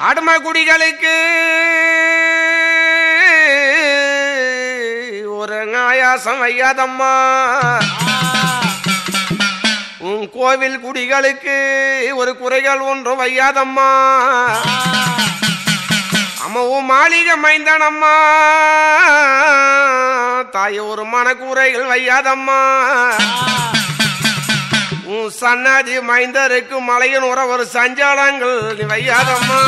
அடம குடிகளுக்கு ஒரு ஆயாசம் வையாதம்மா உன் கோவில் குடிகளுக்கு ஒரு குறைகள் ஒன்றும் வையாதம்மா அம்மாவும் மாளிகை மைந்தனம்மா தாய் ஒரு மனக்கூரைகள் வையாதம்மா உன் சன்னாதி மைந்தருக்கு மலையின் உற ஒரு சஞ்சாலங்கள் நீ வையாதம்மா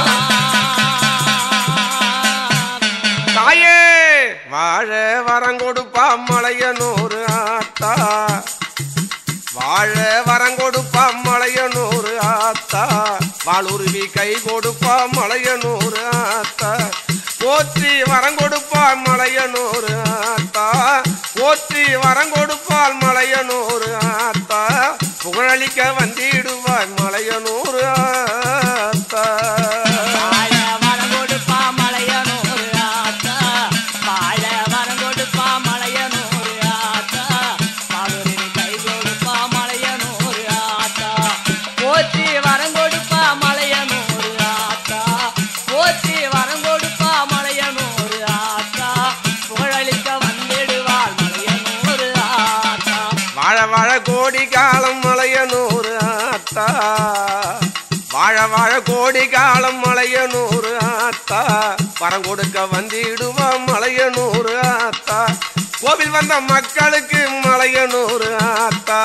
தாயே வாழ வரங்கொடுப்பா மலையனூறு ஆத்தா வாழ வரங்கொடுப்பா மலையனூறு ஆத்தா வாளுருவி கை கொடுப்பா மலையனூறு ஆத்தா போற்றி வரங்கொடுப்பா மலையனூறு ஆத்தா போற்றி வரங்கொடுப்பால் மலையனூறு ஆத்தா புகழளிக்க வந்திடுவாய் மலையனூறு ஆத்தா வாழ வரம் கொடுப்பா மலையனூர் ஆத்தா வாழ வரம் கொடுப்பா மலையனூர் ஆத்தா பாடுரின் கை கொடுப்பா மலையனூர் ஆத்தா போற்றி வரம் கொடுப்பா மலையனூர் ஆத்தா போற்றி வரம் கொடுப்பா மலையனூர் ஆத்தா புகழளிக்க வந்திடுவாள் மலையனூர் ஆத்தா வாழ வாழ கோடி காலம் மலையனூறு ஆத்தா வாழ வாழ கோடி காலம் மலையனூறு ஆத்தா வரம் கொடுக்க வந்திடுவா மலையனூறு ஆத்தா கோவில் வந்த மக்களுக்கு மலையனூறு ஆத்தா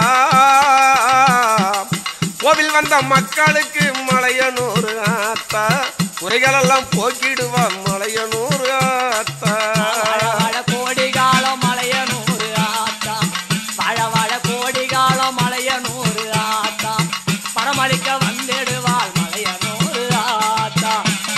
கோவில் வந்த மக்களுக்கு மலையனூறு ஆத்தா குறைகளெல்லாம் போக்கிடுவா மலையனூறு ஆத்தா வாழ வாழ கோடி காலம் மலையனூர் ஆத்தா வாழ வாழ கோடி காலம் மலையனூர் ஆத்தா பரமளிக்க வந்திடுவாள் மலையனூர் ஆத்தா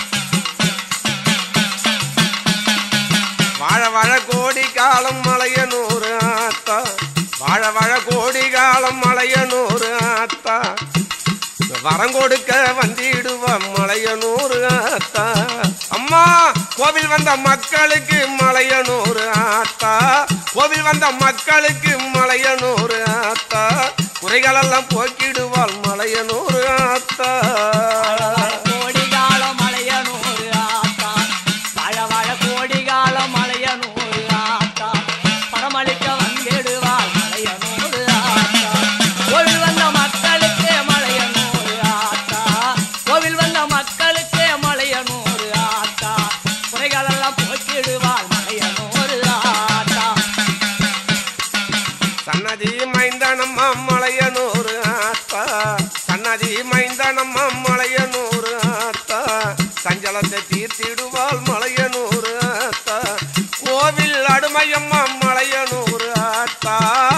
வாழ வாழ கோடி காலம் மலையனூறு ஆத்தா வாழ வாழ கோடி காலம் மலையனூறு ஆத்தா வரம் கொடுக்க வந்திடுவா மலையனூறு ஆத்தா அம்மா கோவில் வந்த மக்களுக்கு மலையனூறு ஆத்தா கோவில் வந்த மக்களுக்கு மலையனூறு ஆத்தா குறைகளெல்லாம் போக்கிடுவாள் மலையனூறு ஆத்தா வாழ கோடி காலம் மலையனூர் ஆத்தா வாழ வாழ கோடி காலம் மலையனூர் ஆத்தா பரமளிக்க வந்திடுவாள் மலையனூர் ஆத்தா கோவில் வந்த மக்களுக்கு மலையனூர் ஆத்தா கோவில் வந்த மக்களுக்கு மலையனூர் ஆத்தா குறைகளெல்லாம் போக்கிடுவாள் மலையனூர் ஆத்தா சன்னதி மைந்தனம்மா மலையனூறு ஆத்தா சன்னதி மைந்தனம்மா மலையனூறு ஆத்தா சஞ்சலத்தை தீர்த்திடுவாள் மலையனூறு ஆத்தா கோவில் அடுமையம்மா மலையனூறு ஆத்தா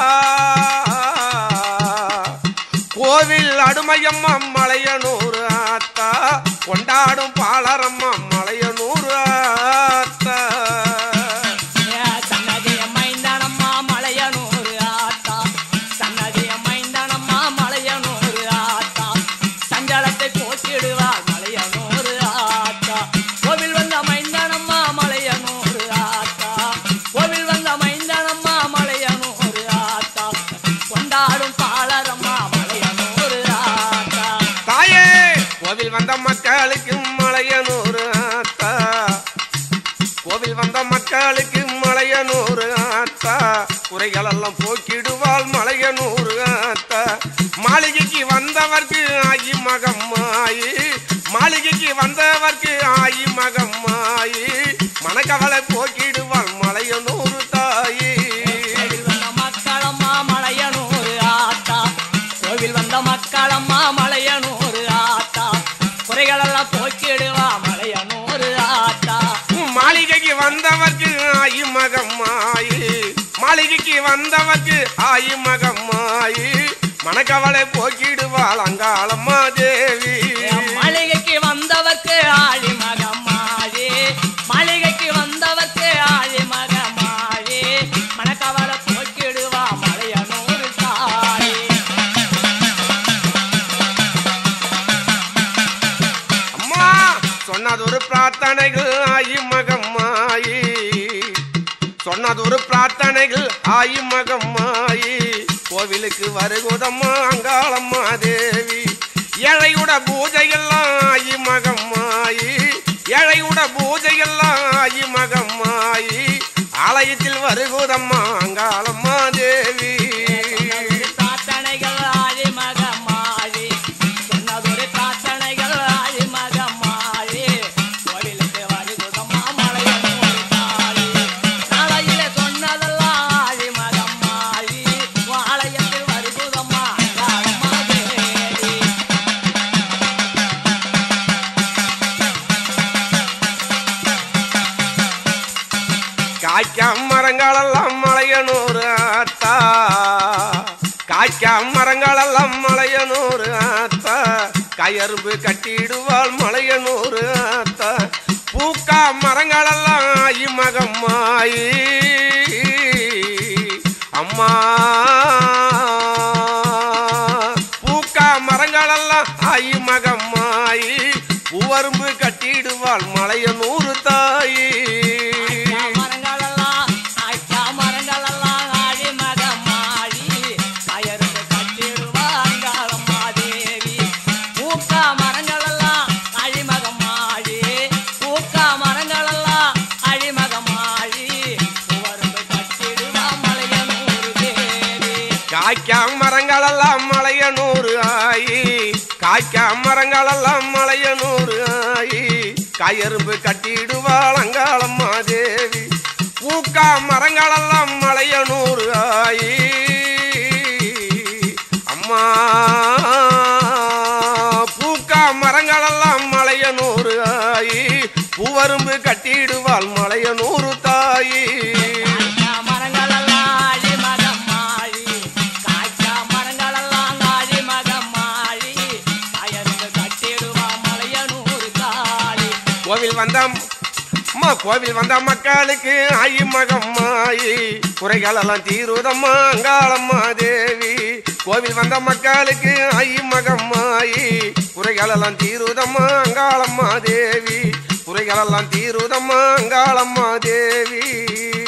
கோவில் அடுமையம்மா மலையனூறு ஆத்தா கொண்டாடும் பாலரம்மா மலையனூறு ஆத்தா சன்னதிய மைந்தனம்மா மலையனூர் ஆத்தா சன்னதிய மைந்தனம்மா மலையனூர் ஆத்தா சஞ்சலத்தை போக்கிடுவார் மலையனூர் ஆத்தா கோவில் வந்த மைந்தனம்மா மலையனூர் ஆத்தா கோவில் வந்த மைந்தனம்மா மலையனூர் ஆத்தா கொண்டாடும் பாலரம்மா மலையனூர் ஆத்தா தாயே கோவில் வந்த மக்களுக்கு மலையனூறு ஆத்தா கோவில் வந்த மக்களுக்கு மலையனூறு ஆத்தா குறைகளெல்லாம் போக்கிடுவாள் மலையனூறு ஆத்தா மாளிகைக்கு வந்தவர்க்கு ஆயி மகம்மாயி மாளிகைக்கு வந்தவர்க்கு ஆயி மகம்மாயி மனக்கவலை போக்கிடுவாள் மலையனூறு தாயி கோவில் வந்த மக்களம்மா மலையனூர் ஆத்தா கோவில் வந்த மக்களம்மா மலையனூர் ஆத்தா குறைகளெல்லாம் போக்கிடுவா மலையனூர் ஆத்தா மாளிகைக்கு வந்தவர்க்கு ஆயி மகம்மாயி மாளிகைக்கு வந்தவர்க்கு ஆயி மகம்மாயி மனக்கவலை போக்கிடுவாள் அங்காளம்மா தேவி மளிகைக்கு வந்தவர்க்கு ஆழி மகமாழி மளிகைக்கு வந்தவர்க்கு ஆழி மகமாழி மனக்கவலை போக்கிடுவா மலையனூர் தாயே அம்மா சொன்னதொரு பிரார்த்தனைகள் ஆயி மகம்மாயி சொன்னதொரு பிரார்த்தனைகள் ஆயி மகம்மாயி கோவிலுக்கு வருகுதம்மா அங்காளம்மா தேவி ஏழையுட பூஜையெல்லாம் ஆயி மகம்மாயி ஏழையுட பூஜையெல்லாம் ஆயி மகம்மாயி ஆலயத்தில் வருகுதம்மா அங்காளம்மா தேவி சொன்னதொரு பிரார்த்தனைகள் ஆழி மகமாழி சொன்னதொரு பிரார்த்தனைகள் ஆழி மகமாழி கோவிலுக்கு வருகுதம்மா மலையனூர் தாழி நாளையில சொன்னதெல்லாம் ஆழி மகமாழி ஆலயத்தில் வருகுதம்மா அங்காளம்மா தேவி காய்க்கா மரங்களெல்லாம் மலையனூர் ஆத்தா காய்க்கா மரங்களெல்லாம் மலையனூர் ஆத்தா கயரும்பு கட்டிடுவாள் மலையனூர் ஆத்தா பூக்கா மரங்களெல்லாம் ஆயி மகம்மாயி அம்மா பூக்கா மரங்களெல்லாம் ஆயி மகம்மாயி பூவரும்பு கட்டிடுவாள் மலையனூர் தாயி மரங்களெல்லாம் ஆய்ச்சா மரங்களெல்லாம் ஆழி மகமாழி கயருந்து கட்டிடுவா அங்காளம்மா தேவி பூக்கா மரங்களெல்லாம் அழிமகமாழி பூக்கா மரங்களெல்லாம் அழிமகமாழி பூவருந்து கட்டிடுவா மலையனூர் தேவி காய்க்கா மரங்களெல்லாம் மலையனூறு ஆயி காய்க்கா மரங்களெல்லாம் மலையனூறு ஆயி காயரும்பு கட்டிடுவாள் அங்காளம்மா தேவி பூக்கா மரங்களெல்லாம் மலையனூறு ஆயி அம்மா பூக்கா மரங்களெல்லாம் மலையனூறு ஆயி பூவரும்பு கட்டிடுவாள் மலையனூறு தாயி காய்ச்சா மரங்களெல்லாம் ஆழி மகமாழி காய்ச்சா மரங்களெல்லாம் ஆழி மகமாழி கயருந்து கட்டிடுவா மலையனூர் காளி கோவில் வந்த அம்மா கோவில் வந்த மக்களுக்கு ஆயி மகம்மாயி குறைகள் எல்லாம் தீருதம்மா அங்காளம்மா தேவி கோவில் வந்த மக்களுக்கு ஆயி மகம்மாயி குறைகள் எல்லாம் தீருதம்மா அங்காளம்மா தேவி குறைகள் எல்லாம் தீருதம்மா அங்காளம்மா தேவி